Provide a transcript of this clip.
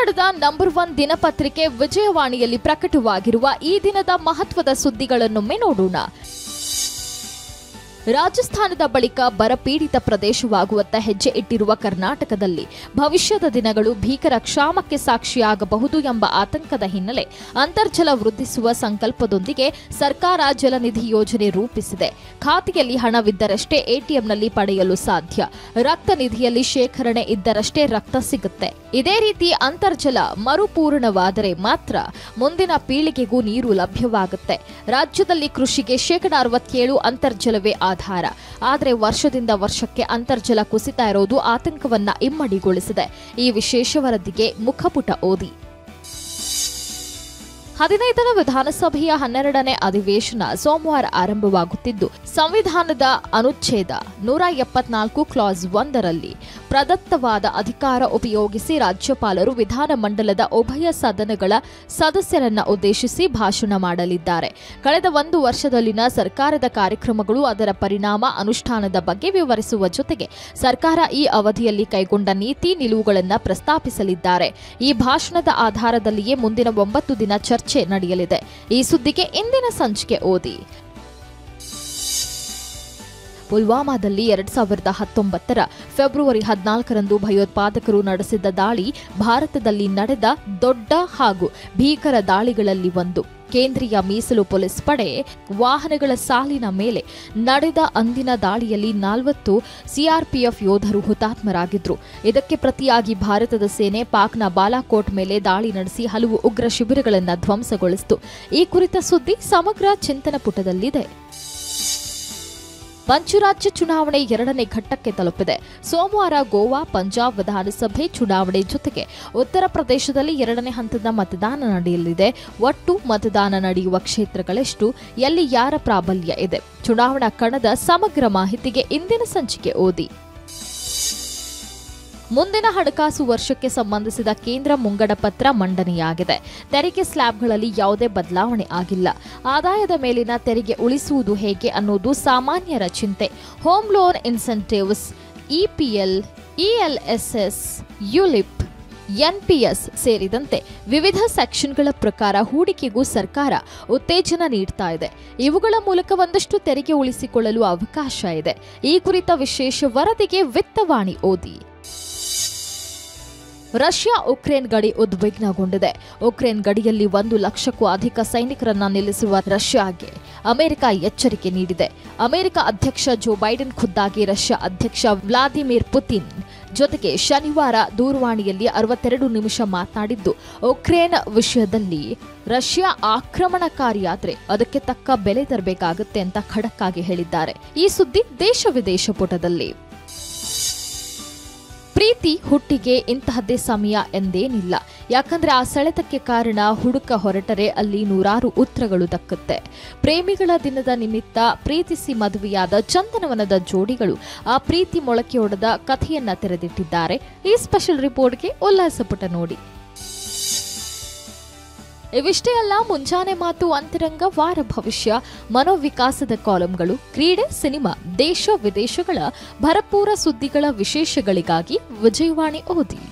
ಕನ್ನಡದ number one ದಿನಪತ್ರಿಕೆ ವಿಜಯವಾಣಿಯಲ್ಲಿ ಪ್ರಕಟವಾಗಿರುವ ಈ ದಿನದ ಮಹತ್ವದ ಸುದ್ದಿಗಳನ್ನೊಮ್ಮೆ ನೋಡೋಣ ರಾಜಸ್ಥಾನದ ಬಳಿಕ ಬರಪೀಡಿತ ಪ್ರದೇಶವಾಗುವತ್ತ ಹೆಜ್ಜೆ ಇಟ್ಟಿರುವ ಕರ್ನಾಟಕದಲ್ಲಿ ಭವಿಷ್ಯದ ದಿನಗಳು ಭೀಕರ ಕ್ಷಾಮಕ್ಕೆ ಸಾಕ್ಷಿಯಾಗಬಹುದು ಎಂಬ ಆತಂಕದ ಹಿನ್ನೆಲೆ ಅಂತರ್ಜಲ ವೃದ್ಧಿಸುವ ಸಂಕಲ್ಪದೊಂದಿಗೆ ಸರ್ಕಾರ ಜಲನಿಧಿ ಯೋಜನೆ ರೂಪಿಸಿದೆ ಖಾತೆಯಲ್ಲಿ ಹಣವಿದ್ದರಷ್ಟೇ ಎಟಿಎಂನಲ್ಲಿ ಪಡೆಯಲು ಸಾಧ್ಯ ರಕ್ತ ನಿಧಿಯಲ್ಲಿ ಶೇಖರಣೆ ಇದ್ದರಷ್ಟೇ ರಕ್ತ ಸಿಗುತ್ತೆ ಇದೇ ರೀತಿ ಅಂತರ್ಜಲ ಮರುಪೂರಣವಾದರೆ ಮಾತ್ರ ಮುಂದಿನ ಪೀಳಿಗೆಗೂ ನೀರು ಲಭ್ಯವಾಗುತ್ತೆ ರಾಜ್ಯದಲ್ಲಿ ಕೃಷಿಗೆ ಶೇಕಡ ಅರವತ್ತೇಳು ಅಂತರ್ಜಲವೇ ಆಧಾರ ಆದರೆ ವರ್ಷದಿಂದ ವರ್ಷಕ್ಕೆ ಅಂತರ್ಜಲ ಕುಸಿತಾ ಇರೋದು ಆತಂಕವನ್ನ ಇಮ್ಮಡಿಗೊಳಿಸಿದೆ ಈ ವಿಶೇಷ ವರದಿಗೆ ಮುಖಪುಟ ಓದಿ ಹದಿನೈದನೇ ವಿಧಾನಸಭೆಯ ಹನ್ನೆರಡನೇ ಅಧಿವೇಶನ ಸೋಮವಾರ ಆರಂಭವಾಗುತ್ತಿದ್ದು ಸಂವಿಧಾನದ ಅನುಚ್ಛೇದ ನೂರ ಎಪ್ಪತ್ನಾಲ್ಕು ಕ್ಲಾಸ್ ಒಂದರಲ್ಲಿ ಪ್ರದತ್ತವಾದ ಅಧಿಕಾರ ಉಪಯೋಗಿಸಿ ರಾಜ್ಯಪಾಲರು ವಿಧಾನಮಂಡಲದ ಉಭಯ ಸದನಗಳ ಸದಸ್ಯರನ್ನ ಉದ್ದೇಶಿಸಿ ಭಾಷಣ ಮಾಡಲಿದ್ದಾರೆ ಕಳೆದ ಒಂದು ವರ್ಷದಲ್ಲಿನ ಸರ್ಕಾರದ ಕಾರ್ಯಕ್ರಮಗಳು ಅದರ ಪರಿಣಾಮ ಅನುಷ್ಠಾನದ ಬಗ್ಗೆ ವಿವರಿಸುವ ಜೊತೆಗೆ ಸರ್ಕಾರ ಈ ಅವಧಿಯಲ್ಲಿ ಕೈಗೊಂಡ ನೀತಿ ನಿಲುವುಗಳನ್ನು ಪ್ರಸ್ತಾಪಿಸಲಿದ್ದಾರೆ ಈ ಭಾಷಣದ ಆಧಾರದಲ್ಲಿಯೇ ಮುಂದಿನ ಒಂಬತ್ತು ದಿನ ಚರ್ಚೆ ನಡೆಯಲಿದೆ ಈ ಸುದ್ದಿಗೆ ಇಂದಿನ ಸಂಚಿಕೆ ಓದಿ ಪುಲ್ವಾಮಾದಲ್ಲಿ ಎರಡ್ ಸಾವಿರದ ಹತ್ತೊಂಬತ್ತರ ಫೆಬ್ರವರಿ ಹದಿನಾಲ್ಕರಂದು ಭಯೋತ್ಪಾದಕರು ನಡೆಸಿದ್ದ ದಾಳಿ ಭಾರತದಲ್ಲಿ ನಡೆದ ದೊಡ್ಡ ಹಾಗೂ ಭೀಕರ ದಾಳಿಗಳಲ್ಲಿ ಒಂದು ಕೇಂದ್ರೀಯ ಮೀಸಲು ಪೊಲೀಸ್ ಪಡೆ ವಾಹನಗಳ ಸಾಲಿನ ಮೇಲೆ ನಡೆದ ಅಂದಿನ ದಾಳಿಯಲ್ಲಿ ನಾಲ್ವತ್ತು ಸಿಆರ್ಪಿಎಫ್ ಯೋಧರು ಹುತಾತ್ಮರಾಗಿದ್ರು ಇದಕ್ಕೆ ಪ್ರತಿಯಾಗಿ ಭಾರತದ ಸೇನೆ ಪಾಕ್ನ ಬಾಲಾಕೋಟ್ ಮೇಲೆ ದಾಳಿ ನಡೆಸಿ ಹಲವು ಉಗ್ರ ಶಿಬಿರಗಳನ್ನು ಧ್ವಂಸಗೊಳಿಸಿತು ಈ ಕುರಿತ ಸುದ್ದಿ ಸಮಗ್ರ ಚಿಂತನ ಪುಟದಲ್ಲಿದೆ ಪಂಚರಾಜ್ಯ ಚುನಾವಣೆ ಎರಡನೇ ಘಟ್ಟಕ್ಕೆ ತಲುಪಿದೆ ಸೋಮವಾರ ಗೋವಾ ಪಂಜಾಬ್ ವಿಧಾನಸಭೆ ಚುನಾವಣೆ ಜೊತೆಗೆ ಉತ್ತರ ಪ್ರದೇಶದಲ್ಲಿ ಎರಡನೇ ಹಂತದ ಮತದಾನ ನಡೆಯಲಿದೆ ಒಟ್ಟು ಮತದಾನ ನಡೆಯುವ ಕ್ಷೇತ್ರಗಳೆಷ್ಟು ಎಲ್ಲಿ ಯಾರ ಪ್ರಾಬಲ್ಯ ಇದೆ ಚುನಾವಣಾ ಕಣದ ಸಮಗ್ರ ಮಾಹಿತಿಗೆ ಇಂದಿನ ಸಂಚಿಕೆ ಓದಿ ಮುಂದಿನ ಹಣಕಾಸು ವರ್ಷಕ್ಕೆ ಸಂಬಂಧಿಸಿದ ಕೇಂದ್ರ ಮುಂಗಡ ಪತ್ರ ಮಂಡನೆಯಾಗಿದೆ ತೆರಿಗೆ ಸ್ಲ್ಯಾಬ್ಗಳಲ್ಲಿ ಯಾವುದೇ ಬದಲಾವಣೆ ಆಗಿಲ್ಲ ಆದಾಯದ ಮೇಲಿನ ತೆರಿಗೆ ಉಳಿಸುವುದು ಹೇಗೆ ಅನ್ನೋದು ಸಾಮಾನ್ಯರ ಚಿಂತೆ home loan incentives EPL ELSS ULIP NPS ಸೇರಿದಂತೆ ವಿವಿಧ ಸೆಕ್ಷನ್ಗಳ ಪ್ರಕಾರ ಹೂಡಿಕೆಗೂ ಸರ್ಕಾರ ಉತ್ತೇಜನ ನೀಡ್ತಾ ಇದೆ ಇವುಗಳ ಮೂಲಕ ಒಂದಷ್ಟು ತೆರಿಗೆ ಉಳಿಸಿಕೊಳ್ಳಲು ಅವಕಾಶ ಇದೆ ಈ ಕುರಿತ ವಿಶೇಷ ವರದಿಗೆ ವಿತ್ತವಾಣಿ ಓದಿ ರಷ್ಯಾ ಉಕ್ರೇನ್ ಗಡಿ ಉದ್ವಿಗ್ನಗೊಂಡಿದೆ ಉಕ್ರೇನ್ ಗಡಿಯಲ್ಲಿ ಒಂದು ಲಕ್ಷಕ್ಕೂ ಅಧಿಕ ಸೈನಿಕರನ್ನ ನಿಲ್ಲಿಸುವ ರಷ್ಯಾಗೆ ಅಮೆರಿಕ ಎಚ್ಚರಿಕೆ ನೀಡಿದೆ ಅಮೆರಿಕ ಅಧ್ಯಕ್ಷ ಜೋ ಬೈಡೆನ್ ಖುದ್ದಾಗಿ ರಷ್ಯಾ ಅಧ್ಯಕ್ಷ ವ್ಲಾದಿಮಿರ್ ಪುತಿನ್ ಜೊತೆಗೆ ಶನಿವಾರ ದೂರವಾಣಿಯಲ್ಲಿ ಅರವತ್ತೆರಡು ನಿಮಿಷ ಮಾತನಾಡಿದ್ದು ಉಕ್ರೇನ್ ವಿಷಯದಲ್ಲಿ ರಷ್ಯಾ ಆಕ್ರಮಣಕಾರಿಯಾದ್ರೆ ಅದಕ್ಕೆ ತಕ್ಕ ಬೆಲೆ ತರಬೇಕಾಗುತ್ತೆ ಅಂತ ಖಡಕ್ ಆಗಿ ಹೇಳಿದ್ದಾರೆ ಈ ಸುದ್ದಿ ದೇಶ ವಿದೇಶ ಪುಟದಲ್ಲಿ ಪ್ರೀತಿ ಹುಟ್ಟಿಗೆ ಇಂತಹದ್ದೇ ಸಮಯ ಎಂದೇನಿಲ್ಲ ಯಾಕಂದ್ರೆ ಆ ಸೆಳೆತಕ್ಕೆ ಕಾರಣ ಹುಡುಕ ಹೊರಟರೆ ಅಲ್ಲಿ ನೂರಾರು ಉತ್ತರಗಳು ದಕ್ಕುತ್ತೆ ಪ್ರೇಮಿಗಳ ದಿನದ ನಿಮಿತ್ತ ಪ್ರೀತಿಸಿ ಮದುವೆಯಾದ ಚಂದನವನದ ಜೋಡಿಗಳು ಆ ಪ್ರೀತಿ ಮೊಳಕೆಯೊಡೆದ ಕಥೆಯನ್ನ ತೆರೆದಿಟ್ಟಿದ್ದಾರೆ ಈ ಸ್ಪೆಷಲ್ ರಿಪೋರ್ಟ್ಗೆ ಉಲ್ಲಾಸ ಪುಟ ನೋಡಿ ಇವಿಷ್ಟೇ ಅಲ್ಲ ಮುಂಜಾನೆ ಮಾತು ಅಂತರಂಗ ವಾರ ಭವಿಷ್ಯ ಮನೋವಿಕಾಸದ ಕಾಲಂಗಳು ಕ್ರೀಡೆ ಸಿನಿಮಾ ದೇಶ ವಿದೇಶಗಳ ಭರಪೂರ ಸುದ್ದಿಗಳ ವಿಶೇಷಗಳಿಗಾಗಿ ವಿಜಯವಾಣಿ ಓದಿ